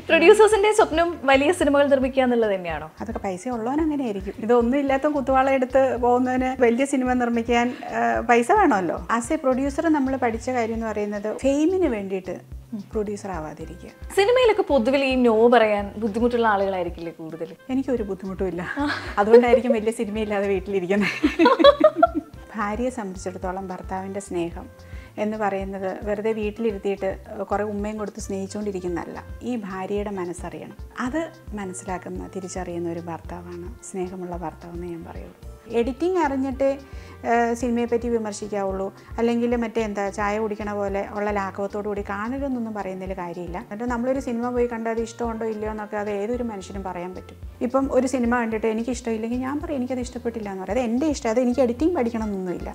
പ്രൊഡ്യൂസേഴ്സിന്റെ സ്വപ്നം വലിയ സിനിമകൾ നിർമ്മിക്കുക എന്നുള്ളത് തന്നെയാണോ അതൊക്കെ പൈസ ഉള്ളവൻ അങ്ങനെ ആയിരിക്കും ഇതൊന്നും ഇല്ലാത്ത കുത്തുവാള എടുത്ത് പോകുന്നതിന് വലിയ സിനിമ നിർമ്മിക്കാൻ ആ, പൈസ വേണമല്ലോ ആസ് എ പ്രൊഡ്യൂസർ നമ്മൾ പഠിച്ച കാര്യം എന്ന് പറയുന്നത് ഫെയിമിന് വേണ്ടിയിട്ട് പ്രൊഡ്യൂസർ ആവാതിരിക്കുക സിനിമയിലൊക്കെ പൊതുവിൽ ഈ നോ പറയാൻ ബുദ്ധിമുട്ടുള്ള ആളുകളായിരിക്കില്ലേ കൂടുതൽ എനിക്കൊരു ബുദ്ധിമുട്ടുമില്ല അതുകൊണ്ടായിരിക്കും വലിയ സിനിമയില്ലാതെ വീട്ടിലിരിക്കുന്നത് ഭാര്യയെ സംബന്ധിച്ചിടത്തോളം ഭർത്താവിൻ്റെ സ്നേഹം എന്ന് പറയുന്നത് വെറുതെ വീട്ടിലിരുത്തിയിട്ട് കുറേ ഉമ്മയും കൊടുത്ത് സ്നേഹിച്ചുകൊണ്ടിരിക്കുന്നതല്ല ഈ ഭാര്യയുടെ മനസ്സറിയണം അത് മനസ്സിലാക്കുന്ന തിരിച്ചറിയുന്ന ഒരു ഭർത്താവാണ് സ്നേഹമുള്ള ഭർത്താവെന്ന് ഞാൻ പറയുള്ളൂ എഡിറ്റിംഗ് അറിഞ്ഞിട്ട് സിനിമയെ പറ്റി വിമർശിക്കാവുള്ളൂ അല്ലെങ്കിൽ മറ്റേ എന്താ ചായ കുടിക്കണ പോലെ ഉള്ള ലാഘവത്തോടു കൂടി കാണരുതെന്നൊന്നും പറയുന്നതിൽ കാര്യമില്ല എന്നിട്ട് നമ്മളൊരു സിനിമ പോയി കണ്ടാൽ അത് ഇഷ്ടമുണ്ടോ ഇല്ലയോ എന്നൊക്കെ അത് ഏതൊരു മനുഷ്യനും പറയാൻ പറ്റും ഇപ്പം ഒരു സിനിമ കണ്ടിട്ട് എനിക്ക് ഇഷ്ടമില്ലെങ്കിൽ ഞാൻ പറയും എനിക്കത് ഇഷ്ടപ്പെട്ടില്ല എന്ന് പറയും അത് എൻ്റെ ഇഷ്ടം അത് എനിക്ക് എഡിറ്റിംഗ് പഠിക്കണം എന്നൊന്നുമില്ല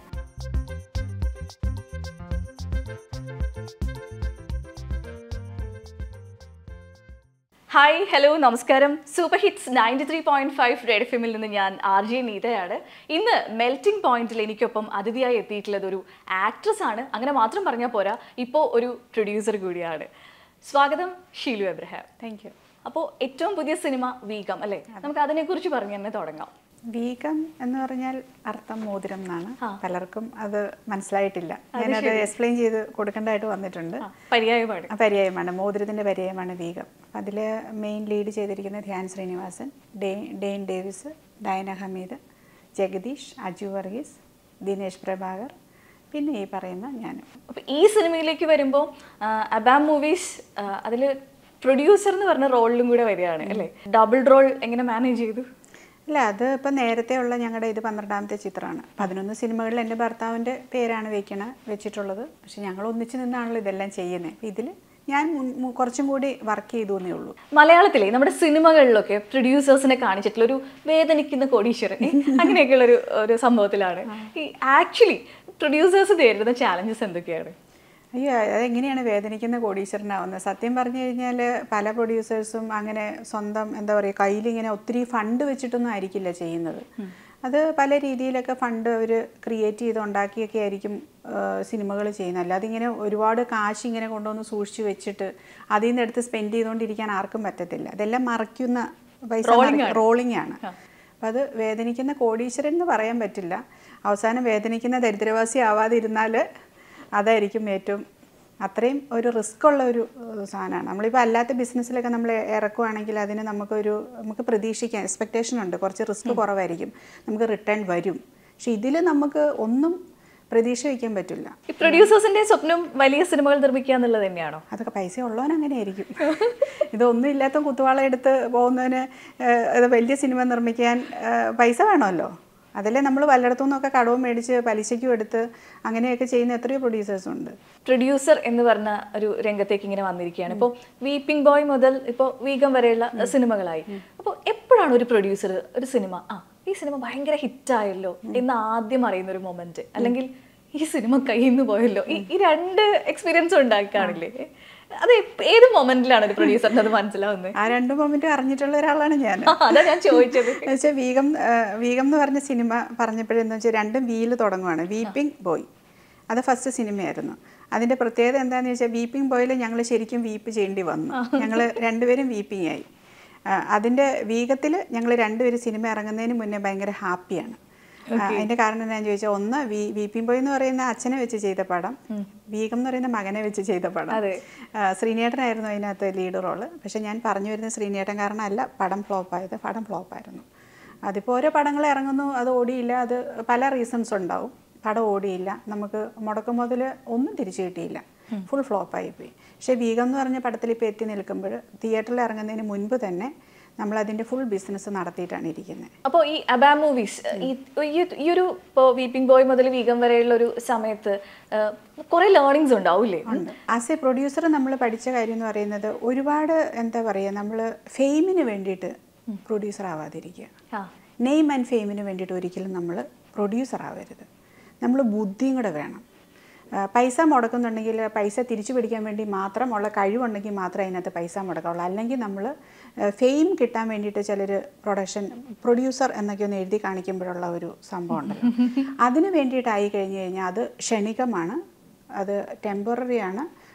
ഹായ് ഹലോ നമസ്കാരം super hits ninety three point five red ഫിമിൽ നിന്ന് ഞാൻ ആർ ജെ നീതയാണ് ഇന്ന് മെൽറ്റിംഗ് പോയിന്റിൽ എനിക്കൊപ്പം അതിഥിയായി എത്തിയിട്ടുള്ളത് ഒരു ആക്ട്രസ് ആണ് അങ്ങനെ മാത്രം പറഞ്ഞാൽ പോരാ ഇപ്പോൾ ഒരു പ്രൊഡ്യൂസർ കൂടിയാണ് സ്വാഗതം ഷീലു എബ്രഹാം താങ്ക് യു അപ്പോൾ ഏറ്റവും പുതിയ സിനിമ വീഗം അല്ലേ നമുക്ക് അതിനെക്കുറിച്ച് പറഞ്ഞു തന്നെ തുടങ്ങാം വീഗം എന്ന് പറഞ്ഞാൽ അർത്ഥം മോതിരം എന്നാണ് പലർക്കും അത് മനസ്സിലായിട്ടില്ല ഞാനത് എക്സ്പ്ലെയിൻ ചെയ്ത് കൊടുക്കേണ്ടതായിട്ട് വന്നിട്ടുണ്ട് ആ, പര്യായമാണ് ആ പര്യായമാണ് മോതിരത്തിൻ്റെ പര്യായമാണ് വീഗം അതിൽ മെയിൻ ലീഡ് ചെയ്തിരിക്കുന്നത് ധ്യാൻ ശ്രീനിവാസൻ ഡേ ഡെയിൻ ഡേവിസ് ഡയന ഹമീദ് ജഗദീഷ് അജു വർഗീസ് ദിനേശ് പ്രഭാകർ പിന്നെ ഈ പറയുന്ന ഞാനും അപ്പോൾ ഈ സിനിമയിലേക്ക് വരുമ്പോൾ അബാം മൂവീസ് അതിൽ പ്രൊഡ്യൂസർ എന്ന് പറഞ്ഞ റോളിലും കൂടെ വരികയാണ് അല്ലേ ഡബിൾ റോൾ എങ്ങനെ മാനേജ് ചെയ്തു അല്ല അത് ഇപ്പം നേരത്തെ ഉള്ള ഞങ്ങളുടെ ഇത് പന്ത്രണ്ടാമത്തെ ചിത്രമാണ് പതിനൊന്ന് സിനിമകളിൽ എൻ്റെ ഭർത്താവിൻ്റെ പേരാണ് വെക്കണ വെച്ചിട്ടുള്ളത് പക്ഷെ ഞങ്ങൾ ഒന്നിച്ച് നിന്നാണല്ലോ ഇതെല്ലാം ചെയ്യുന്നത് ഇതിൽ ഞാൻ മുൻ- മു- കുറച്ചും കൂടി വർക്ക് ചെയ്തു എന്നേ ഉള്ളൂ മലയാളത്തിലെ നമ്മുടെ സിനിമകളിലൊക്കെ പ്രൊഡ്യൂസേഴ്സിനെ കാണിച്ചിട്ടുള്ള ഒരു വേദനിക്കുന്ന കോടീശ്വരൻ അങ്ങനെയൊക്കെയുള്ള ഒരു ഒരു സംഭവത്തിലാണ് ഈ ആക്ച്വലി പ്രൊഡ്യൂസേഴ്സ് നേരിടുന്ന ചാലഞ്ചസ് എന്തൊക്കെയാണ് അയ്യോ അതെങ്ങനെയാണ് വേദനിക്കുന്ന കോടീശ്വരനാവുന്നത് സത്യം പറഞ്ഞു കഴിഞ്ഞാൽ പല പ്രൊഡ്യൂസേഴ്സും അങ്ങനെ സ്വന്തം എന്താ പറയുക കയ്യിലിങ്ങനെ ഒത്തിരി ഫണ്ട് വെച്ചിട്ടൊന്നും ആയിരിക്കില്ല ചെയ്യുന്നത് അത് പല രീതിയിലൊക്കെ ഫണ്ട് അവർ ക്രിയേറ്റ് ചെയ്ത് ഉണ്ടാക്കിയൊക്കെ ആയിരിക്കും സിനിമകൾ ചെയ്യുന്നത് അല്ലാതെ ഇങ്ങനെ ഒരുപാട് കാശ് ഇങ്ങനെ കൊണ്ടുവന്ന് സൂക്ഷിച്ച് വെച്ചിട്ട് അതിൽ നിന്ന് എടുത്ത് സ്പെൻഡ് ചെയ്തുകൊണ്ടിരിക്കാൻ ആർക്കും പറ്റത്തില്ല അതെല്ലാം മറയ്ക്കുന്ന പൈസ റോളിംഗ് ആണ് അപ്പം അത് വേദനിക്കുന്ന കോടീശ്വരൻ എന്ന് പറയാൻ പറ്റില്ല അവസാനം വേദനിക്കുന്ന ദരിദ്രവാസി ആവാതിരുന്നാൽ അതായിരിക്കും ഏറ്റവും അത്രയും ഒരു റിസ്ക് ഉള്ള ഒരു ഏഹ്, സാധനമാണ് നമ്മളിപ്പോൾ അല്ലാത്ത ബിസിനസ്സിലൊക്കെ നമ്മൾ ഇറക്കുവാണെങ്കിൽ അതിന് നമുക്കൊരു നമുക്ക് പ്രതീക്ഷിക്കാം എക്സ്പെക്റ്റേഷൻ ഉണ്ട് കുറച്ച് റിസ്ക് കുറവായിരിക്കും നമുക്ക് റിട്ടേൺ വരും പക്ഷെ ഇതിൽ നമുക്ക് ഒന്നും പ്രതീക്ഷ വയ്ക്കാൻ പറ്റില്ല ഈ പ്രൊഡ്യൂസേഴ്സിന്റെ സ്വപ്നം വലിയ സിനിമകൾ നിർമ്മിക്കുക എന്നുള്ളത് തന്നെയാണോ അതൊക്കെ പൈസ ഉള്ളവൻ അങ്ങനെ ആയിരിക്കും ഇതൊന്നും ഇല്ലാത്ത കുത്തുവാള എടുത്ത് പോകുന്നതിന് ഏഹ്, ഇത് വലിയ സിനിമ നിർമ്മിക്കാൻ ഏഹ്, പൈസ വേണമല്ലോ അതല്ലേ നമ്മൾ പലയിടത്തു നിന്നൊക്കെ കടവും മേടിച്ച് പലിശയ്ക്കും എടുത്ത് അങ്ങനെയൊക്കെ ചെയ്യുന്ന എത്രയോ പ്രൊഡ്യൂസേഴ്സ് ഉണ്ട് പ്രൊഡ്യൂസർ എന്ന് പറഞ്ഞ ഒരു രംഗത്തേക്ക് ഇങ്ങനെ വന്നിരിക്കുകയാണ് ഇപ്പോൾ വീപ്പിംഗ് ബോയ് മുതൽ ഇപ്പോൾ വീഗം വരെയുള്ള സിനിമകളായി അപ്പോൾ എപ്പോഴാണ് ഒരു പ്രൊഡ്യൂസർ ഒരു സിനിമ ആ ഈ സിനിമ ഭയങ്കര ഹിറ്റായല്ലോ എന്ന് ആദ്യം അറിയുന്ന ഒരു മൊമെന്റ് അല്ലെങ്കിൽ ഈ സിനിമ കയ്യിൽ നിന്ന് പോയല്ലോ ഈ ഈ രണ്ട് എക്സ്പീരിയൻസ് ഉണ്ടാക്കി കാണില്ലേ അത് എപ്പ- ഏത് മൊമെന്റിലാണ് ഒരു പ്രൊഡ്യൂസറിന് അത് മനസ്സിലാവുന്നത് ആ രണ്ട് മൊമെന്റ് അറിഞ്ഞിട്ടുള്ള ഒരാളാണ് ഞാൻ ആ, അതാ ഞാൻ ചോദിച്ചത് എന്നുവെച്ചാൽ വീഗം ഏഹ്, വീഗം എന്ന് പറഞ്ഞ സിനിമ പറഞ്ഞപ്പോഴെന്ന് വെച്ചാൽ രണ്ടും വീല് തുടങ്ങുവാണ് വീപ്പിംഗ് ബോയ് അത് ഫസ്റ്റ് സിനിമയായിരുന്നു അതിൻ്റെ പ്രത്യേകത എന്താണെന്ന് വെച്ചാൽ വീപ്പിംഗ് ബോയിൽ ഞങ്ങൾ ശരിക്കും വീപ്പ് ചെയ്യേണ്ടി വന്നു ഞങ്ങൾ രണ്ടുപേരും വീപ്പിംഗ് ആയി ആ, അതിൻ്റെ വീഗത്തിൽ ഞങ്ങൾ രണ്ടുപേരും സിനിമ ഇറങ്ങുന്നതിന് മുന്നേ ഭയങ്കര ഹാപ്പിയാണ് ആ, അതിന്റെ കാരണം എന്താണെന്ന് ചോദിച്ചാൽ ഒന്ന് വി വീപ്പിംഗ് ബോയ് എന്ന് പറയുന്ന അച്ഛനെ വെച്ച് ചെയ്ത പടം വീഗം എന്ന് പറയുന്ന മകനെ വെച്ച് ചെയ്ത പടം അതെ. ആ, ശ്രീനേട്ടനായിരുന്നു അതിനകത്ത് ലീഡ് റോള് പക്ഷെ ഞാൻ പറഞ്ഞു വരുന്ന ശ്രീനേട്ടൻ കാരണമല്ല പടം ഫ്ലോപ്പായത് പടം ഫ്ലോപ്പായിരുന്നു അതിപ്പോൾ ഓരോ പടങ്ങൾ ഇറങ്ങുന്നു അത് ഓടിയില്ല അത് പല റീസൺസ് ഉണ്ടാവും പടം ഓടിയില്ല നമുക്ക് മുടക്കം മുതൽ ഒന്നും തിരിച്ചു കിട്ടിയില്ല ഫുൾ ഫ്ലോപ്പായി പോയി പക്ഷേ വീഗം എന്ന് പറഞ്ഞ പടത്തിൽ ഇപ്പോൾ എത്തി നിൽക്കുമ്പോൾ തിയേറ്ററിൽ ഇറങ്ങുന്നതിന് മുൻപ് തന്നെ നമ്മൾ അതിൻ്റെ ഫുൾ ബിസിനസ് നടത്തിയിട്ടാണ് ഇരിക്കുന്നത് അപ്പോൾ ഈ അബാം മൂവീസ് ഈ ഈ- ഈ ഒരു ഇപ്പോൾ വീപ്പിംഗ് ബോയ് മുതൽ വീഗം വരെയുള്ള ഒരു സമയത്ത് കുറെ ലേണിങ്സ് ഉണ്ടാവില്ലേ ഉണ്ട് ആസ് എ പ്രൊഡ്യൂസർ നമ്മൾ പഠിച്ച കാര്യം എന്ന് പറയുന്നത് ഒരുപാട് എന്താ പറയുക നമ്മൾ ഫെയിമിന് വേണ്ടിയിട്ട് പ്രൊഡ്യൂസർ ആവാതിരിക്കുക ആ നെയിം ആൻഡ് ഫെയിമിന് വേണ്ടിയിട്ട് ഒരിക്കലും നമ്മൾ പ്രൊഡ്യൂസർ ആവരുത് നമ്മൾ ബുദ്ധിയും കൂടെ വേണം ആ, പൈസ മുടക്കുന്നുണ്ടെങ്കിൽ പൈസ തിരിച്ചു പിടിക്കാൻ വേണ്ടി മാത്രമുള്ള കഴിവുണ്ടെങ്കിൽ മാത്രമേ അതിനകത്ത് പൈസ മുടക്കാവുള്ളൂ അല്ലെങ്കിൽ നമ്മൾ ഫെയിം കിട്ടാൻ വേണ്ടിയിട്ട് ചിലർ പ്രൊഡക്ഷൻ പ്രൊഡ്യൂസർ എന്നൊക്കെ ഒന്ന് എഴുതി കാണിക്കുമ്പോഴുള്ള ഒരു സംഭവം ഉണ്ടല്ലോ അതിന് വേണ്ടിയിട്ടായി കഴിഞ്ഞു കഴിഞ്ഞാൽ അത് ക്ഷണികമാണ് അത് ടെമ്പററി ആണ്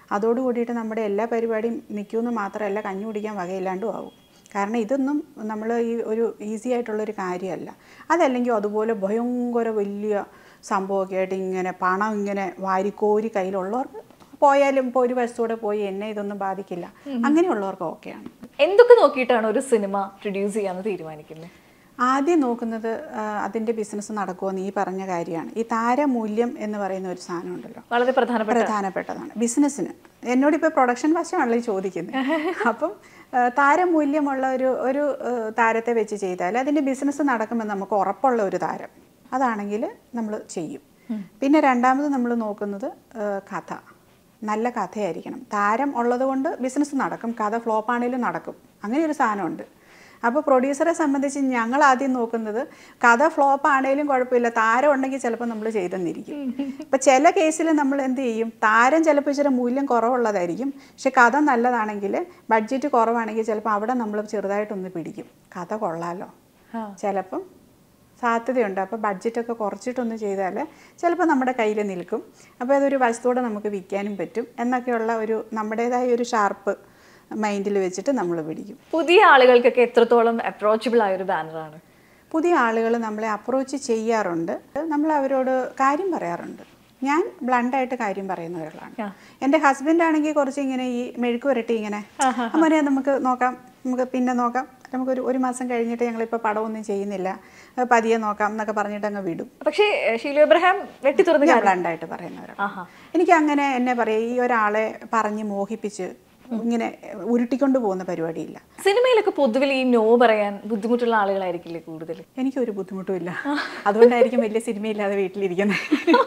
അതോട് കൂടിയിട്ട് നമ്മുടെ എല്ലാ പരിപാടിയും നിൽക്കുമെന്ന് മാത്രമല്ല കഞ്ഞി കുടിക്കാൻ വകയില്ലാണ്ടും ആവും കാരണം ഇതൊന്നും നമ്മൾ ഈ ഒരു ഈസി ആയിട്ടുള്ളൊരു കാര്യമല്ല അതല്ലെങ്കിൽ അതുപോലെ ഭയങ്കര വലിയ സംഭവമൊക്കെ ആയിട്ട് ഇങ്ങനെ പണം ഇങ്ങനെ വാരിക്കോരി കയ്യിലുള്ളവർക്ക് പോയാലും ഇപ്പോൾ ഒരു വശത്തൂടെ പോയി എന്നെ ഇതൊന്നും ബാധിക്കില്ല അങ്ങനെയുള്ളവർക്ക് ഓക്കെയാണ് എന്തൊക്കെ നോക്കിയിട്ടാണ് ഒരു സിനിമ പ്രൊഡ്യൂസ് ചെയ്യാന്ന് തീരുമാനിക്കുന്നത് ആദ്യം നോക്കുന്നത് ആ, അതിൻ്റെ ബിസിനസ് നടക്കുമെന്ന് ഈ പറഞ്ഞ കാര്യമാണ് ഈ താരമൂല്യം എന്ന് പറയുന്ന ഒരു സാധനം ഉണ്ടല്ലോ വളരെ പ്രധാനപ്പെട്ട പ്രധാനപ്പെട്ടതാണ് ബിസിനസ്സിന് എന്നോട് ഇപ്പോൾ പ്രൊഡക്ഷൻ വശമാണല്ലോ ഈ ചോദിക്കുന്നത് അപ്പം ആ, താരമൂല്യമുള്ള ഒരു ഒരു ആ, താരത്തെ വെച്ച് ചെയ്താൽ അതിൻ്റെ ബിസിനസ് നടക്കുമെന്ന് നമുക്ക് ഉറപ്പുള്ള ഒരു താരം അതാണെങ്കിൽ നമ്മൾ ചെയ്യും പിന്നെ രണ്ടാമത് നമ്മൾ നോക്കുന്നത് ആ, കഥ നല്ല കഥയായിരിക്കണം താരം ഉള്ളത് കൊണ്ട് ബിസിനസ് നടക്കും കഥ ഫ്ലോപ്പ് ആണെങ്കിലും നടക്കും അങ്ങനെ ഒരു സാധനമുണ്ട് അപ്പോൾ പ്രൊഡ്യൂസറെ സംബന്ധിച്ച് ഞങ്ങൾ ആദ്യം നോക്കുന്നത് കഥ ഫ്ലോപ്പ് ആണെങ്കിലും കുഴപ്പമില്ല താരം ഉണ്ടെങ്കിൽ ചിലപ്പോൾ നമ്മൾ ചെയ്തെന്നിരിക്കും ഇപ്പം ചില കേസിൽ നമ്മൾ എന്ത് ചെയ്യും താരം ചിലപ്പോൾ ഇച്ചിരി മൂല്യം കുറവുള്ളതായിരിക്കും പക്ഷെ കഥ നല്ലതാണെങ്കിൽ ബഡ്ജറ്റ് കുറവാണെങ്കിൽ ചിലപ്പോൾ അവിടെ നമ്മൾ ചെറുതായിട്ടൊന്ന് പിടിക്കും കഥ കൊള്ളാലോ ആ. ചിലപ്പം സാധ്യതയുണ്ട് അപ്പോൾ ബഡ്ജറ്റൊക്കെ കുറച്ചിട്ടൊന്ന് ചെയ്താൽ ചിലപ്പോൾ നമ്മുടെ കയ്യിൽ നിൽക്കും അപ്പോൾ അതൊരു വശത്തോടെ നമുക്ക് വിൽക്കാനും പറ്റും എന്നൊക്കെയുള്ള ഒരു നമ്മുടേതായ ഒരു ഷാർപ്പ് മൈൻഡിൽ വെച്ചിട്ട് നമ്മൾ പിടിക്കും പുതിയ ആളുകൾക്കൊക്കെ എത്രത്തോളം അപ്രോച്ചബിൾ ആയ ഒരു ബാനറാണ് പുതിയ ആളുകൾ നമ്മളെ അപ്രോച്ച് ചെയ്യാറുണ്ട് നമ്മൾ അവരോട് കാര്യം പറയാറുണ്ട് ഞാൻ ബ്ലണ്ടായിട്ട് കാര്യം പറയുന്ന ഒരാളാണ് ആ. എൻ്റെ ഹസ്ബൻഡ് ആണെങ്കിൽ കുറച്ച് ഇങ്ങനെ ഈ മെഴുക്ക് പുരട്ടി ഇങ്ങനെ അമ്മനെ നമുക്ക് നോക്കാം നമുക്ക് പിന്നെ നോക്കാം നമുക്കൊരു ഒരു മാസം കഴിഞ്ഞിട്ട് ഞങ്ങളിപ്പോൾ പടമൊന്നും ചെയ്യുന്നില്ല അത് പതിയെ നോക്കാം എന്നൊക്കെ പറഞ്ഞിട്ട് അങ്ങ് വിടും പക്ഷേ ഷീലു എബ്രഹാം വെട്ടി തുറന്ന് ഞാൻ ബ്ലണ്ടായിട്ട് പറയുന്ന ഒരാളാണ് ആഹാ എനിക്ക് അങ്ങനെ എന്നെ പറയാം ഈ ഒരാളെ പറഞ്ഞ് മോഹിപ്പിച്ച് ഇങ്ങനെ ഉരുട്ടിക്കൊണ്ട് പോകുന്ന പരിപാടിയില്ല സിനിമയിലൊക്കെ പൊതുവിൽ ഈ നോ പറയാൻ ബുദ്ധിമുട്ടുള്ള ആളുകളായിരിക്കില്ലേ കൂടുതൽ എനിക്കൊരു ബുദ്ധിമുട്ടുമില്ല അതുകൊണ്ടായിരിക്കും വലിയ സിനിമയില്ലാതെ വീട്ടിലിരിക്കുന്നത്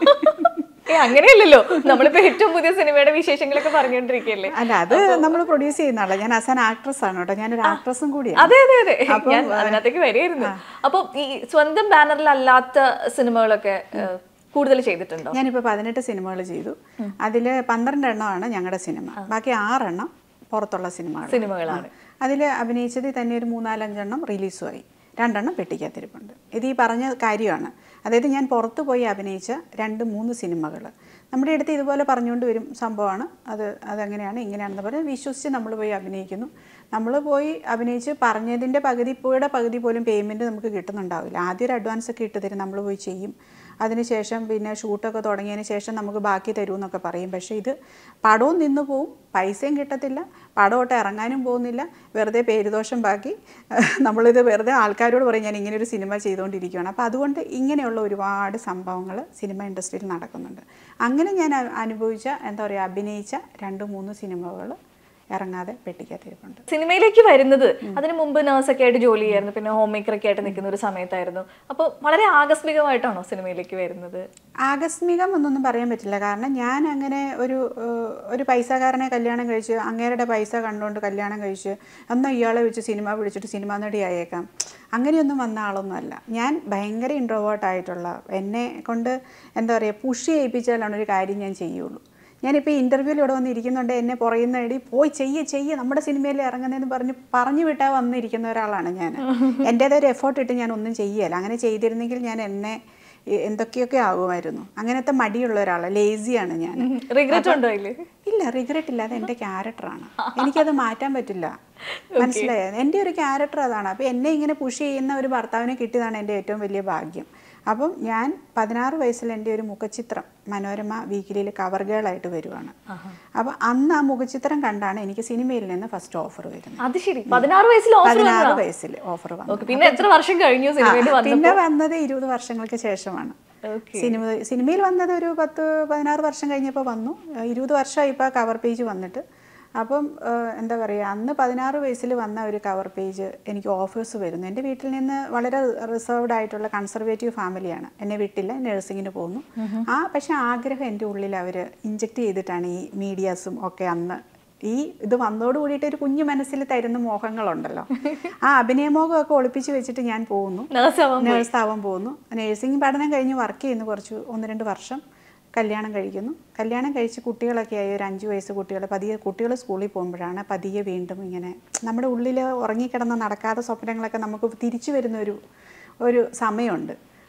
ഏ അങ്ങനെയല്ലല്ലോ നമ്മളിപ്പോ ഏറ്റവും പുതിയ സിനിമയുടെ വിശേഷങ്ങളൊക്കെ പറഞ്ഞുകൊണ്ടിരിക്കുകയല്ലേ അല്ല അത് നമ്മൾ പ്രൊഡ്യൂസ് ചെയ്യുന്ന ആളാണ് ഞാൻ ആസ് ആൻ ആക്ട്രസ് ആണ് കേട്ടോ ഞാനൊരു ആക്ട്രസും കൂടിയാണ് അതെ അതെ അതെ ഞാൻ അതിനകത്തേക്ക് വരികയായിരുന്നു അപ്പൊ ഈ സ്വന്തം ബാനറിലല്ലാത്ത സിനിമകളൊക്കെ ഏഹ്, കൂടുതൽ ചെയ്തിട്ടുണ്ടോ ഞാനിപ്പോൾ പതിനെട്ട് സിനിമകൾ ചെയ്തു അതിൽ പന്ത്രണ്ട് എണ്ണമാണ് ഞങ്ങളുടെ സിനിമ ബാക്കി ആറെണ്ണം പുറത്തുള്ള സിനിമകൾ സിനിമകളാണ് അതിൽ അഭിനയിച്ചതിൽ തന്നെ ഒരു മൂന്നാലഞ്ചെണ്ണം റിലീസുമായി രണ്ടെണ്ണം പെട്ടിക്കകത്തിരിപ്പുണ്ട് ഇത് ഈ പറഞ്ഞ കാര്യമാണ് അതായത് ഞാൻ പുറത്ത് പോയി അഭിനയിച്ച രണ്ട് മൂന്ന് സിനിമകൾ നമ്മുടെ അടുത്ത് ഇതുപോലെ പറഞ്ഞുകൊണ്ട് വരും സംഭവമാണ് അത് അതെങ്ങനെയാണ് ഇങ്ങനെയാണെന്ന് പറഞ്ഞ് വിശ്വസിച്ച് നമ്മൾ പോയി അഭിനയിക്കുന്നു നമ്മൾ പോയി അഭിനയിച്ച് പറഞ്ഞതിൻ്റെ പകുതി പോയുടെ പകുതി പോലും പേയ്മെൻറ്റ് നമുക്ക് കിട്ടുന്നുണ്ടാവില്ല ആദ്യം ഒരു അഡ്വാൻസ് ഒക്കെ ഇട്ട് തരും നമ്മൾ പോയി ചെയ്യും അതിനുശേഷം പിന്നെ ഷൂട്ടൊക്കെ തുടങ്ങിയതിന് ശേഷം നമുക്ക് ബാക്കി തരൂ എന്നൊക്കെ പറയും പക്ഷേ ഇത് പടവും നിന്ന് പോവും പൈസയും കിട്ടത്തില്ല പടമോട്ട് ഇറങ്ങാനും പോകുന്നില്ല വെറുതെ പേരുദോഷം ബാക്കി നമ്മളിത് വെറുതെ ആൾക്കാരോട് പറയും ഞാൻ ഇങ്ങനെ ഒരു സിനിമ ചെയ്തുകൊണ്ടിരിക്കുകയാണ് അപ്പോൾ അതുകൊണ്ട് ഇങ്ങനെയുള്ള ഒരുപാട് സംഭവങ്ങൾ സിനിമ ഇൻഡസ്ട്രിയിൽ നടക്കുന്നുണ്ട് അങ്ങനെ ഞാൻ അ- അനുഭവിച്ച എന്താ പറയുക അഭിനയിച്ച രണ്ട് മൂന്ന് സിനിമകൾ ഇറങ്ങാതെ പെട്ടിക്കകത്തിരിപ്പുണ്ട് സിനിമയിലേക്ക് വരുന്നത് അതിനു മുമ്പ് നേഴ്സൊക്കെ ആയിട്ട് ജോലി ചെയ്യായിരുന്നു പിന്നെ ഹോം മേക്കർ ഒക്കെ ആയിട്ട് നിൽക്കുന്ന ഒരു സമയത്തായിരുന്നു അപ്പോൾ വളരെ ആകസ്മികമായിട്ടാണോ സിനിമയിലേക്ക് വരുന്നത് ആകസ്മികം എന്നൊന്നും പറയാൻ പറ്റില്ല കാരണം ഞാൻ അങ്ങനെ ഒരു ഏഹ്, ഒരു പൈസക്കാരനെ കല്യാണം കഴിച്ച് അങ്ങേരുടെ പൈസ കണ്ടുകൊണ്ട് കല്യാണം കഴിച്ച് എന്നാൽ ഇയാളെ വെച്ച് സിനിമ പിടിച്ചിട്ട് സിനിമ നടിയായേക്കാം അങ്ങനെയൊന്നും വന്ന ആളൊന്നുമല്ല ഞാൻ ഭയങ്കര ഇൻട്രോവേർട്ട് ആയിട്ടുള്ള എന്നെ കൊണ്ട് എന്താ പറയുക പുഷ് ചെയ്യിപ്പിച്ചാലാണ് ഒരു കാര്യം ഞാൻ ചെയ്യുള്ളൂ ഞാനിപ്പോൾ ഇൻ്റർവ്യൂവിൽ ഇവിടെ വന്നിരിക്കുന്നുണ്ട് എന്നെ പുറയുന്ന എടി പോയി ചെയ്യ് ചെയ്യ് നമ്മുടെ സിനിമയിൽ ഇറങ്ങുന്നതെന്ന് പറഞ്ഞ് പറഞ്ഞു വിട്ടാൽ വന്നിരിക്കുന്ന ഒരാളാണ് ഞാൻ എൻ്റേതൊരു എഫേർട്ട് ഇട്ട് ഞാൻ ഒന്നും ചെയ്യല്ല അങ്ങനെ ചെയ്തിരുന്നെങ്കിൽ ഞാൻ എന്നെ എ- എന്തൊക്കെയൊക്കെ ആകുമായിരുന്നു അങ്ങനത്തെ മടിയുള്ള ഒരാളാണ് ലേസിയാണ് ഞാൻ റിഗ്രറ്റ് ഉണ്ടോ അതില് ഇല്ല റിഗ്രറ്റ് ഇല്ല അത് എൻ്റെ ക്യാരക്ടറാണ് എനിക്കത് മാറ്റാൻ പറ്റില്ല മനസ്സിലായോ എൻ്റെ ഒരു ക്യാരക്ടർ അതാണ് അപ്പോൾ എന്നെ ഇങ്ങനെ പുഷ് ചെയ്യുന്ന ഒരു ഭർത്താവിനെ കിട്ടിയതാണ് എൻ്റെ ഏറ്റവും വലിയ ഭാഗ്യം അപ്പം ഞാൻ പതിനാറ് വയസ്സിൽ എൻ്റെ ഒരു മുഖചിത്രം മനോരമ വീക്കിലിയിൽ കവർ ഗേളായിട്ട് വരുവാണ് അപ്പോൾ അന്ന് ആ മുഖചിത്രം കണ്ടാണ് എനിക്ക് സിനിമയിൽ നിന്ന് ഫസ്റ്റ് ഓഫർ വരുന്നത് അത് ശരി പതിനാറ് വയസ്സിൽ ഓഫർ പതിനാറ് വയസ്സിൽ ഓഫർ വന്നു ഓക്കെ പിന്നെ എത്ര വർഷം കഴിഞ്ഞു സിനിമയിൽ ആ, വന്നു പിന്നെ വന്നത് ഇരുപത് വർഷങ്ങൾക്ക് ശേഷമാണ് ഓക്കെ സിനിമ സിനിമയിൽ വന്നത് ഒരു പത്ത് പതിനാറ് വർഷം കഴിഞ്ഞപ്പോൾ വന്നു ഏഹ് ഇരുപത് വർഷമായി ഇപ്പോൾ കവർ പേജ് വന്നിട്ട് അപ്പം ഏഹ് എന്താ പറയുക അന്ന് പതിനാറ് വയസ്സിൽ വന്ന ഒരു കവർ പേജ് എനിക്ക് ഓഫേഴ്സ് വരുന്നു എൻ്റെ വീട്ടിൽ നിന്ന് വളരെ റിസർവ്ഡ് ആയിട്ടുള്ള കൺസർവേറ്റീവ് ഫാമിലിയാണ് എന്നെ വിട്ടില്ല നഴ്സിങ്ങിന് പോകുന്നു ആ പക്ഷേ ആഗ്രഹം എൻ്റെ ഉള്ളിൽ അവർ ഇഞ്ചെക്ട് ചെയ്തിട്ടാണ് ഈ മീഡിയാസും ഒക്കെ അന്ന് ഈ ഇത് വന്നോട് കൂടിയിട്ട് ഒരു കുഞ്ഞു മനസ്സിൽ തരുന്ന മോഹങ്ങളുണ്ടല്ലോ ആ അഭിനയമോഹമൊക്കെ ഒളിപ്പിച്ച് വെച്ചിട്ട് ഞാൻ പോകുന്നു നേഴ്സാവാൻ നേഴ്സ് ആവാൻ പോകുന്നു നേഴ്സിംഗ് പഠനം കഴിഞ്ഞ് വർക്ക് ചെയ്യുന്നു കുറച്ച് ഒന്ന് രണ്ട് വർഷം കല്യാണം കഴിക്കുന്നു കല്യാണം കഴിച്ച് കുട്ടികളൊക്കെ ആയി ഒരു അഞ്ച് വയസ്സ് കുട്ടികൾ പതിയെ കുട്ടികൾ സ്കൂളിൽ പോകുമ്പോഴാണ് പതിയെ വീണ്ടും ഇങ്ങനെ നമ്മുടെ ഉള്ളിൽ ഉറങ്ങിക്കിടന്ന് നടക്കാത്ത സ്വപ്നങ്ങളൊക്കെ നമുക്ക് തിരിച്ചു വരുന്ന ഒരു ഒരു സമയമുണ്ട്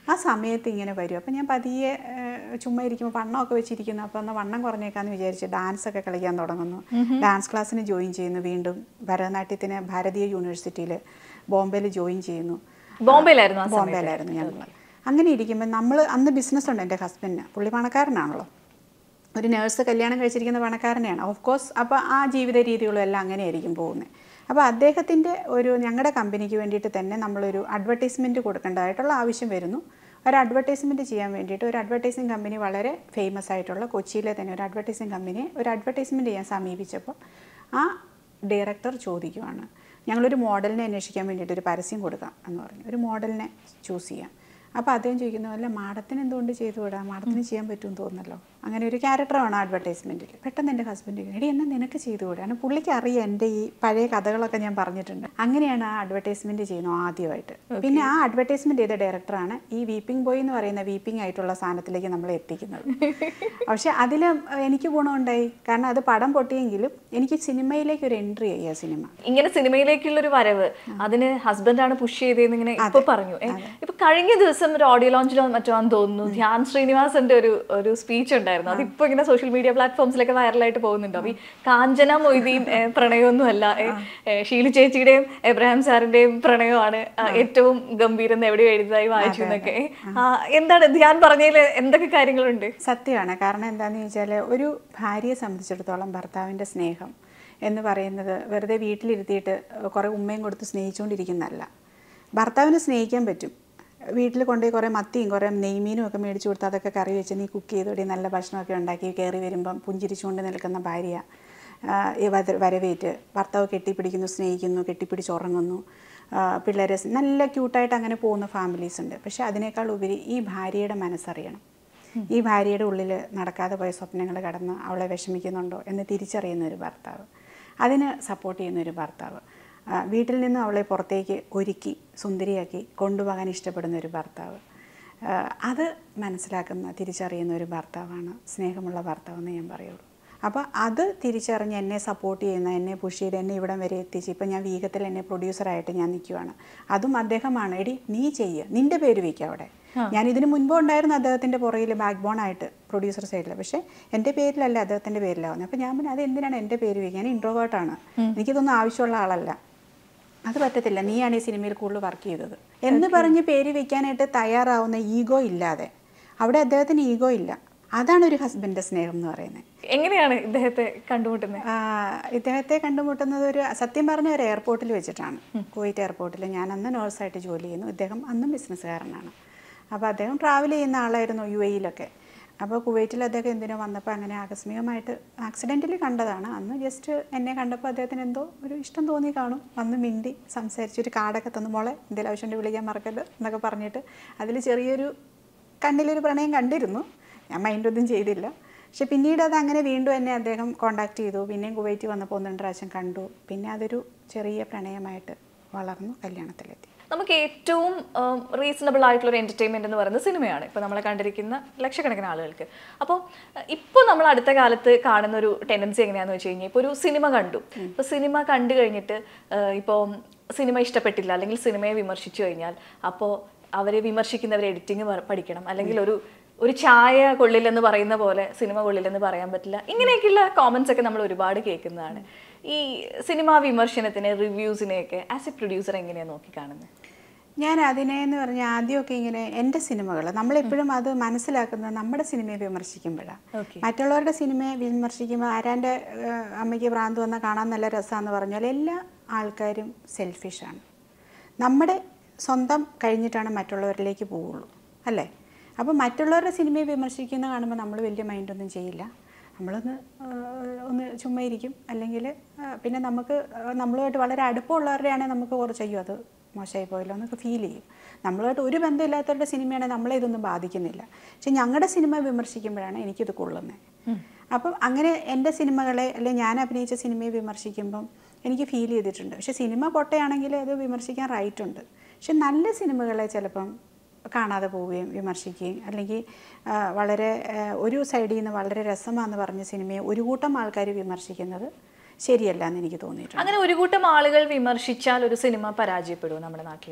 ആ സമയത്ത് ഇങ്ങനെ വരും അപ്പം ഞാൻ പതിയെ ഏഹ്, ചുമ്മാ ഇരിക്കുമ്പോൾ വണ്ണമൊക്കെ വെച്ചിരിക്കുന്നു അപ്പോൾ ഒന്ന് വണ്ണം കുറഞ്ഞേക്കാന്ന് വിചാരിച്ച് ഡാൻസ് ഒക്കെ കളിക്കാൻ തുടങ്ങുന്നു ഡാൻസ് ക്ലാസ്സിന് ജോയിൻ ചെയ്യുന്നു വീണ്ടും ഭരതനാട്യത്തിന് ഭാരതീയ യൂണിവേഴ്സിറ്റിയിൽ ബോംബെയിൽ ജോയിൻ ചെയ്യുന്നു ബോംബെയിലായിരുന്നു ആ സമയത്ത് ബോംബെയിലായിരുന്നു ഞങ്ങൾ അങ്ങനെ ഇരിക്കുമ്പോൾ നമ്മൾ അന്ന് ബിസിനസ് ഉണ്ട് എൻ്റെ ഹസ്ബൻഡിന് പുള്ളി പണക്കാരനാണല്ലോ ഒരു നേഴ്സ് കല്യാണം കഴിച്ചിരിക്കുന്ന പണക്കാരനെയാണ് ഓഫ് കോഴ്സ് അപ്പോൾ ആ ജീവിത രീതികളും എല്ലാം അങ്ങനെയായിരിക്കും പോകുന്നത് അപ്പോൾ അദ്ദേഹത്തിൻ്റെ ഒരു ഞങ്ങളുടെ കമ്പനിക്ക് വേണ്ടിയിട്ട് തന്നെ നമ്മളൊരു അഡ്വർടൈസ്മെൻറ്റ് കൊടുക്കേണ്ടതായിട്ടുള്ള ആവശ്യം വരുന്നു ഒരു അഡ്വർടൈസ്മെൻറ്റ് ചെയ്യാൻ വേണ്ടിയിട്ട് ഒരു അഡ്വർടൈസിങ് കമ്പനി വളരെ ഫേമസ് ആയിട്ടുള്ള കൊച്ചിയിലെ തന്നെ ഒരു അഡ്വർടൈസിങ് കമ്പനിയെ ഒരു അഡ്വർടൈസ്മെൻറ്റ് ചെയ്യാൻ സമീപിച്ചപ്പോൾ ആ ഡയറക്ടർ ചോദിക്കുവാണ് ഞങ്ങളൊരു മോഡലിനെ അന്വേഷിക്കാൻ വേണ്ടിയിട്ട് ഒരു പരസ്യം കൊടുക്കാം എന്ന് പറഞ്ഞു ഒരു മോഡലിനെ ചൂസ് ചെയ്യാം അപ്പോൾ അദ്ദേഹം ചോദിക്കുന്നു അല്ല മാഡത്തിന് എന്തുകൊണ്ട് ചെയ്തുകൂടാ മാഡത്തിന് ചെയ്യാൻ പറ്റുമെന്ന് തോന്നുന്നല്ലോ അങ്ങനെ ഒരു ക്യാരക്ടറാണ് അഡ്വർടൈസ്മെൻറ്റിൽ പെട്ടെന്ന് എൻ്റെ ഹസ്ബൻഡ് എടി എന്നാൽ നിനക്ക് ചെയ്തുകൂടാ കാരണം പുള്ളിക്ക് അറിയാം എൻ്റെ ഈ പഴയ കഥകളൊക്കെ ഞാൻ പറഞ്ഞിട്ടുണ്ട് അങ്ങനെയാണ് ആ അഡ്വർടൈസ്മെൻറ്റ് ചെയ്യുന്നത് ആദ്യമായിട്ട് പിന്നെ ആ അഡ്വർടൈസ്മെൻറ്റ് ചെയ്ത ഡയറക്ടറാണ് ഈ വീപ്പിംഗ് ബോയ് എന്ന് പറയുന്ന വീപ്പിംഗ് ആയിട്ടുള്ള സാധനത്തിലേക്ക് നമ്മളെ എത്തിക്കുന്നത് പക്ഷെ അതിൽ എനിക്ക് ഗുണമുണ്ടായി കാരണം അത് പടം പൊട്ടിയെങ്കിലും എനിക്ക് സിനിമയിലേക്ക് ഒരു എൻട്രി ആയി ആ സിനിമ ഇങ്ങനെ സിനിമയിലേക്കുള്ള ഒരു വരവ് അതിന് ഹസ്ബൻഡാണ് പുഷ് ചെയ്തതെന്ന് ഇങ്ങനെ ഇപ്പൊ പറഞ്ഞു ഏ, ഇപ്പൊ കഴിഞ്ഞ ദിവസം ഒരു ഓഡിയോ ലോഞ്ചിലോ മറ്റോ ആണെന്ന് തോന്നുന്നു ധ്യാൻ ശ്രീനിവാസന്റെ ഒരു ഒരു സ്പീച്ച് ഉണ്ടായിരുന്നു അതിപ്പോ ഇങ്ങനെ സോഷ്യൽ മീഡിയ പ്ലാറ്റ്ഫോംസിലൊക്കെ വൈറലായിട്ട് പോകുന്നുണ്ടോ ഈ കാഞ്ചന മൊയ്തീൻ ഏ, പ്രണയമൊന്നുമല്ല ഏ, ഏ, ഷീലു ചേച്ചിയുടെയും എബ്രഹാം സാറിന്റെയും പ്രണയമാണ് ആ, ഏറ്റവും ഗംഭീരം എന്ന് എവിടെയോ എഴുതിയതായി വായിച്ചു എന്നൊക്കെ ആ, എന്താണ് ധ്യാൻ പറഞ്ഞതിൽ എന്തൊക്കെ കാര്യങ്ങളുണ്ട് സത്യമാണ് കാരണം എന്താണെന്ന് ചോദിച്ചാൽ ഒരു ഭാര്യയെ സംബന്ധിച്ചിടത്തോളം ഭർത്താവിൻ്റെ സ്നേഹം എന്ന് പറയുന്നത് വെറുതെ വീട്ടിലിരുത്തിയിട്ട് കുറേ ഉമ്മയും കൊടുത്ത് സ്നേഹിച്ചുകൊണ്ടിരിക്കുന്നതല്ല ഭർത്താവിനെ സ്നേഹിക്കാൻ പറ്റും വീട്ടിൽ കൊണ്ടുപോയി കുറേ മത്തിയും കുറേ നെയ്മീനും ഒക്കെ മേടിച്ചു കൊടുത്ത് അതൊക്കെ കറി വെച്ച് നീ കുക്ക് ചെയ്തോടി നല്ല ഭക്ഷണമൊക്കെ ഉണ്ടാക്കി കയറി വരുമ്പം പുഞ്ചിരിച്ചുകൊണ്ട് നിൽക്കുന്ന ഭാര്യ ആ, ഈ വര- വരവേറ്റ് ഭർത്താവ് കെട്ടിപ്പിടിക്കുന്നു സ്നേഹിക്കുന്നു കെട്ടിപ്പിടിച്ചുറങ്ങുന്നു ആ, പിള്ളേരെ സ് നല്ല ക്യൂട്ടായിട്ട് അങ്ങനെ പോകുന്ന ഫാമിലീസ് ഉണ്ട് പക്ഷേ അതിനേക്കാൾ ഉപരി ഈ ഭാര്യയുടെ മനസ്സറിയണം ഈ ഭാര്യയുടെ ഉള്ളിൽ നടക്കാതെ പോയ സ്വപ്നങ്ങൾ കടന്ന് അവളെ വിഷമിക്കുന്നുണ്ടോ എന്ന് തിരിച്ചറിയുന്ന ഒരു ഭർത്താവ് അതിന് സപ്പോർട്ട് ചെയ്യുന്ന ഒരു ഭർത്താവ് ആ, വീട്ടിൽ നിന്ന് അവളെ പുറത്തേക്ക് ഒരുക്കി സുന്ദരിയാക്കി കൊണ്ടുപോകാൻ ഇഷ്ടപ്പെടുന്ന ഒരു ഭർത്താവ് ആ, അത് മനസ്സിലാക്കുന്ന തിരിച്ചറിയുന്ന ഒരു ഭർത്താവാണ് സ്നേഹമുള്ള ഭർത്താവെന്ന് ഞാൻ പറയുള്ളൂ അപ്പോൾ അത് തിരിച്ചറിഞ്ഞ് എന്നെ സപ്പോർട്ട് ചെയ്യുന്ന എന്നെ പുഷ് ചെയ്ത് എന്നെ ഇവിടം വരെ എത്തിച്ച് ഇപ്പം ഞാൻ വീഗത്തിൽ എന്നെ പ്രൊഡ്യൂസറായിട്ട് ഞാൻ നിൽക്കുവാണ് അതും അദ്ദേഹമാണ് എടി നീ ചെയ്യുക നിൻ്റെ പേര് വയ്ക്കുക അവിടെ ഞാൻ ഇതിന് മുൻപ് ഉണ്ടായിരുന്നു അദ്ദേഹത്തിൻ്റെ പുറകിൽ ബാക്ക് ബോൺ ആയിട്ട് പ്രൊഡ്യൂസർ സൈഡിൽ പക്ഷേ എൻ്റെ പേരിലല്ല അദ്ദേഹത്തിൻ്റെ പേരിലാവുന്നത് അപ്പോൾ ഞാൻ പറഞ്ഞു അത് എന്തിനാണ് എൻ്റെ പേര് വയ്ക്കുക ഞാൻ ഇൻട്രോവേർട്ടാണ് എനിക്കിതൊന്നും ആവശ്യമുള്ള ആളല്ല അത് പറ്റത്തില്ല നീയാണ് ഈ സിനിമയിൽ കൂടുതൽ വർക്ക് ചെയ്തത് എന്ന് പറഞ്ഞ് പേര് വെക്കാനായിട്ട് തയ്യാറാവുന്ന ഈഗോ ഇല്ലാതെ അവിടെ അദ്ദേഹത്തിന് ഈഗോ ഇല്ല അതാണ് ഒരു ഹസ്ബൻഡിൻ്റെ സ്നേഹം എന്ന് പറയുന്നത് എങ്ങനെയാണ് ഇദ്ദേഹത്തെ കണ്ടുമുട്ടുന്നത് ആ, ഇദ്ദേഹത്തെ കണ്ടുമുട്ടുന്നത് ഒരു സത്യം പറഞ്ഞ ഒരു എയർപോർട്ടിൽ വെച്ചിട്ടാണ് കുവൈറ്റ് എയർപോർട്ടിൽ ഞാൻ അന്ന് നേഴ്സായിട്ട് ജോലി ചെയ്യുന്നു ഇദ്ദേഹം അന്നും ബിസിനസ്സുകാരനാണ് അപ്പോൾ അദ്ദേഹം ട്രാവൽ ചെയ്യുന്ന ആളായിരുന്നു യു എയിലൊക്കെ അപ്പോൾ കുവൈറ്റിൽ അദ്ദേഹം എന്തിനോ വന്നപ്പോൾ അങ്ങനെ ആകസ്മികമായിട്ട് ആക്സിഡൻറ്റിൽ കണ്ടതാണ് അന്ന് ജസ്റ്റ് എന്നെ കണ്ടപ്പോൾ അദ്ദേഹത്തിന് എന്തോ ഒരു ഇഷ്ടം തോന്നി കാണും വന്ന് മിണ്ടി സംസാരിച്ച് ഒരു കാർഡൊക്കെ തന്നു മോളെ എന്തെങ്കിലും ആവശ്യമുണ്ട് വിളിക്കാൻ മറക്കരുത് എന്നൊക്കെ പറഞ്ഞിട്ട് അതിൽ ചെറിയൊരു കണ്ണിലൊരു പ്രണയം കണ്ടിരുന്നു ഞാൻ മൈൻഡൊന്നും ചെയ്തില്ല പക്ഷെ പിന്നീട് അത് അങ്ങനെ വീണ്ടും എന്നെ അദ്ദേഹം കോണ്ടാക്ട് ചെയ്തു പിന്നെയും കുവൈറ്റ് വന്നപ്പോൾ ഒന്ന് രണ്ട് പ്രാവശ്യം കണ്ടു പിന്നെ അതൊരു ചെറിയ പ്രണയമായിട്ട് വളർന്നു കല്യാണത്തിലെത്തി നമുക്ക് ഏറ്റവും റീസണബിൾ ആയിട്ടുള്ള ഒരു എന്റർടൈൻമെന്റ് എന്ന് പറയുന്നത് സിനിമയാണ് ഇപ്പൊ നമ്മളെ കണ്ടിരിക്കുന്ന ലക്ഷക്കണക്കിന് ആളുകൾക്ക് അപ്പോൾ ഇപ്പോൾ നമ്മൾ അടുത്ത കാലത്ത് കാണുന്ന ഒരു ടെൻഡൻസി എങ്ങനെയാന്ന് വെച്ച് കഴിഞ്ഞാൽ ഇപ്പോൾ ഒരു സിനിമ കണ്ടു ഇപ്പോൾ സിനിമ കണ്ടു കഴിഞ്ഞിട്ട് ഇപ്പോൾ സിനിമ ഇഷ്ടപ്പെട്ടില്ല അല്ലെങ്കിൽ സിനിമയെ വിമർശിച്ചു കഴിഞ്ഞാൽ അപ്പോൾ അവരെ വിമർശിക്കുന്നവർ എഡിറ്റിംഗ് പഠിക്കണം അല്ലെങ്കിൽ ഒരു ഒരു ചായ കൊള്ളില്ലെന്ന് പറയുന്ന പോലെ സിനിമ കൊള്ളില്ലെന്ന് പറയാൻ പറ്റില്ല ഇങ്ങനെയൊക്കെയുള്ള കോമൻസ് ഒക്കെ നമ്മൾ ഒരുപാട് കേൾക്കുന്നതാണ് ഈ സിനിമാ വിമർശനത്തിന് റിവ്യൂസിനെയൊക്കെ ആസ് എ പ്രൊഡ്യൂസർ എങ്ങനെയാണ് നോക്കി കാണുന്നത് ഞാൻ അതിനെ എന്ന് പറഞ്ഞാൽ ആദ്യമൊക്കെ ഇങ്ങനെ എൻ്റെ സിനിമകൾ നമ്മളെപ്പോഴും അത് മനസ്സിലാക്കുന്നത് നമ്മുടെ സിനിമയെ വിമർശിക്കുമ്പോഴാണ് Okay. മറ്റുള്ളവരുടെ സിനിമയെ വിമർശിക്കുമ്പോൾ ആരാൻ്റെ ഏഹ്, അമ്മയ്ക്ക് ഭ്രാന്ത് വന്നാൽ കാണാൻ നല്ല രസമാണെന്ന് പറഞ്ഞാൽ എല്ലാ ആൾക്കാരും സെൽഫിഷാണ് നമ്മുടെ സ്വന്തം കഴിഞ്ഞിട്ടാണ് മറ്റുള്ളവരിലേക്ക് പോവുള്ളൂ അല്ലേ അപ്പോൾ മറ്റുള്ളവരുടെ സിനിമയെ വിമർശിക്കുന്ന കാണുമ്പോൾ നമ്മൾ വലിയ മൈൻഡൊന്നും ചെയ്യില്ല നമ്മളൊന്ന് ഏഹ്, ഒന്ന് ചുമ്മാ ഇരിക്കും അല്ലെങ്കിൽ പിന്നെ നമുക്ക് ഏഹ്, നമ്മളുമായിട്ട് വളരെ അടുപ്പമുള്ളവരുടെയാണെങ്കിൽ നമുക്ക് കുറച്ച് അയ്യോ അത് മോശമായി പോയല്ലോ എന്നൊക്കെ ഫീൽ ചെയ്യും നമ്മളുമായിട്ട് ഒരു ബന്ധമില്ലാത്തവരുടെ സിനിമയാണെങ്കിൽ നമ്മളെ ഇതൊന്നും ബാധിക്കുന്നില്ല പക്ഷെ ഞങ്ങളുടെ സിനിമ വിമർശിക്കുമ്പോഴാണ് എനിക്കിത് കൊള്ളുന്നത് അപ്പം അങ്ങനെ എൻ്റെ സിനിമകളെ അല്ലെങ്കിൽ ഞാൻ അഭിനയിച്ച സിനിമയെ വിമർശിക്കുമ്പം എനിക്ക് ഫീൽ ചെയ്തിട്ടുണ്ട് പക്ഷെ സിനിമ പൊട്ടയാണെങ്കിൽ അത് വിമർശിക്കാൻ റൈറ്റ് ഉണ്ട് പക്ഷെ നല്ല സിനിമകളെ ചിലപ്പം കാണാതെ പോവുകയും വിമർശിക്കുകയും അല്ലെങ്കിൽ ആ, വളരെ ആ, ഒരു സൈഡിൽ നിന്ന് വളരെ രസമാണെന്ന് പറഞ്ഞ സിനിമയെ ഒരു കൂട്ടം ആൾക്കാർ വിമർശിക്കുന്നത് ശരിയല്ല എന്ന് എനിക്ക് തോന്നിയിട്ടുണ്ട് അങ്ങനെ ഒരു കൂട്ടം ആളുകൾ വിമർശിച്ചാൽ ഒരു സിനിമ പരാജയപ്പെടുമോ നമ്മുടെ നാട്ടിൽ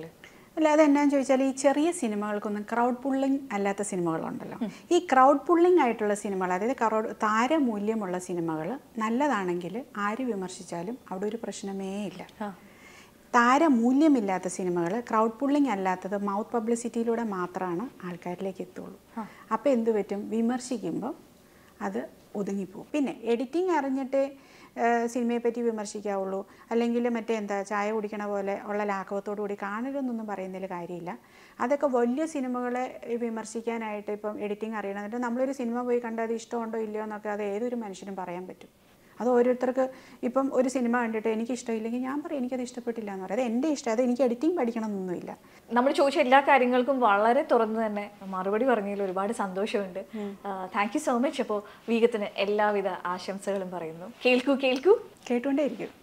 അല്ലാതെ എന്നാന്ന് ചോദിച്ചാൽ ഈ ചെറിയ സിനിമകൾക്കൊന്നും ക്രൗഡ് പുള്ളിങ് അല്ലാത്ത സിനിമകളുണ്ടല്ലോ ഈ ക്രൗഡ് പുള്ളിങ് ആയിട്ടുള്ള സിനിമകൾ അതായത് ക്രൗഡ് താരമൂല്യമുള്ള സിനിമകൾ നല്ലതാണെങ്കിൽ ആര് വിമർശിച്ചാലും അവിടെ ഒരു പ്രശ്നമേ ഇല്ല താരമൂല്യമില്ലാത്ത സിനിമകൾ ക്രൗഡ് പുള്ളിങ് അല്ലാത്തത് മൗത്ത് പബ്ലിസിറ്റിയിലൂടെ മാത്രമാണ് ആൾക്കാരിലേക്ക് എത്തുള്ളൂ അപ്പോൾ എന്ത് പറ്റും വിമർശിക്കുമ്പോൾ അത് ഒതുങ്ങിപ്പോവും പിന്നെ എഡിറ്റിംഗ് അറിഞ്ഞിട്ട് സിനിമയെ പറ്റി വിമർശിക്കാവുള്ളൂ അല്ലെങ്കിൽ മറ്റേ എന്താ ചായ കുടിക്കണ പോലെ ഉള്ള ലാഘവത്തോടു കൂടി കാണരുതെന്നൊന്നും പറയുന്നതിൽ കാര്യമില്ല അതൊക്കെ വലിയ സിനിമകളെ വിമർശിക്കാനായിട്ട് ഇപ്പം എഡിറ്റിംഗ് അറിയണം എന്നിട്ട് നമ്മളൊരു സിനിമ പോയി കണ്ടാൽ അത് ഇഷ്ടമുണ്ടോ ഇല്ലയോ എന്നൊക്കെ അത് ഏതൊരു മനുഷ്യനും പറയാൻ പറ്റും അത് ഓരോരുത്തർക്ക് ഇപ്പം ഒരു സിനിമ കണ്ടിട്ട് എനിക്ക് ഇഷ്ടമില്ലെങ്കിൽ ഞാൻ പറയും എനിക്കത് ഇഷ്ടപ്പെട്ടില്ല എന്ന് പറയും അത് എൻ്റെ ഇഷ്ടം അത് എനിക്ക് എഡിറ്റിംഗ് പഠിക്കണം എന്നൊന്നുമില്ല നമ്മൾ ചോദിച്ച എല്ലാ കാര്യങ്ങൾക്കും വളരെ തുറന്നു തന്നെ മറുപടി പറഞ്ഞതിൽ ഒരുപാട് സന്തോഷമുണ്ട് താങ്ക് യു സോ മച്ച് അപ്പോൾ വീഗത്തിന് എല്ലാവിധ ആശംസകളും പറയുന്നു കേൾക്കൂ കേൾക്കൂ കേട്ടുകൊണ്ടേയിരിക്കും